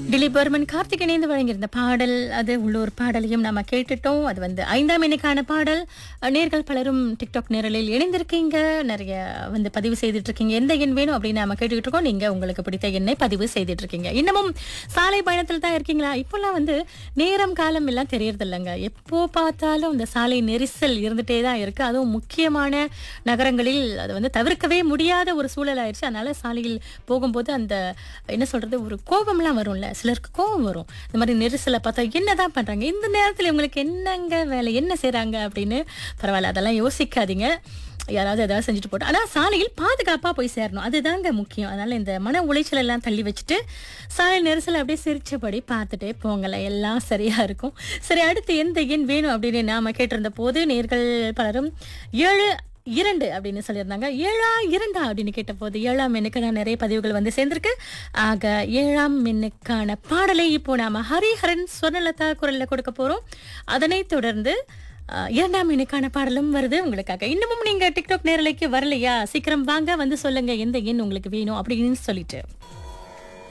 Dilip Burman Karthik இணைந்து வழங்கியிருந்த பாடல் அது உள்ளூர் பாடலையும் நாம கேட்டுட்டோம் அது வந்து ஐந்தாம் எண்ணுக்கான பாடல் அஹ், நேர்கள் பலரும் டிக்டாக் நேரலில் இணைந்திருக்கீங்க நிறைய வந்து பதிவு செய்துட்டு இருக்கீங்க எந்த எண் வேணும் அப்படின்னு நாம கேட்டுக்கிட்டு இருக்கோம் நீங்க உங்களுக்கு பிடித்த எண்ணை பதிவு செய்துட்டு இருக்கீங்க இன்னமும் சாலை பயணத்தில் தான் இருக்கீங்களா இப்போல்லாம் வந்து நேரம் காலம் எல்லாம் தெரியறது இல்லைங்க எப்போ பார்த்தாலும் இந்த சாலை நெரிசல் இருந்துட்டே தான் இருக்கு அதுவும் முக்கியமான நகரங்களில் அது வந்து தவிர்க்கவே முடியாத ஒரு சூழல் ஆயிடுச்சு அதனால சாலையில் போகும்போது அந்த என்ன சொல்றது ஒரு கோபம்லாம் வரும்ல சிலருக்கு கோபம் வரும் இந்த மாதிரி நெரிசலை பார்த்தா என்னதான் பண்றாங்க இந்த நேரத்தில் இவங்களுக்கு என்னங்க வேலை என்ன செய்றாங்க அப்படின்னு பரவாயில்ல அதெல்லாம் யோசிக்காதீங்க யாராவது ஏதாவது செஞ்சுட்டு போட்டோம் ஆனால் சாலையில் பாதுகாப்பாக போய் சேரணும் அதுதாங்க முக்கியம் அதனால இந்த மன உளைச்சல் எல்லாம் தள்ளி வச்சுட்டு சாலை நெரிசல் அப்படியே சிரிச்சபடி பார்த்துட்டே போங்களேன் எல்லாம் சரியா இருக்கும் சரி அடுத்து எந்த எண் வேணும் அப்படின்னு நாம கேட்டிருந்த போது நேர்கள் பலரும் ஏழு இரண்டு அப்படின்னு சொல்லியிருந்தாங்க ஏழா இரண்டா அப்படின்னு கேட்டபோது ஏழாம் எண்ணுக்கு தான் நிறைய பதிவுகள் வந்து சேர்ந்திருக்கு ஆக ஏழாம் எண்ணுக்கான பாடலை இப்போ நாம ஹரிஹரன் சொர்ணலதா குரல்ல கொடுக்க போறோம் அதனைத் தொடர்ந்து ஆஹ், இரண்டாம் எண்ணுக்கான பாடலும் வருது உங்களுக்காக இன்னமும் நீங்க டிக்டாக் நேரலைக்கு வரலையா சீக்கிரம் வாங்க வந்து சொல்லுங்க எந்த எண் உங்களுக்கு வேணும் அப்படின்னு சொல்லிட்டு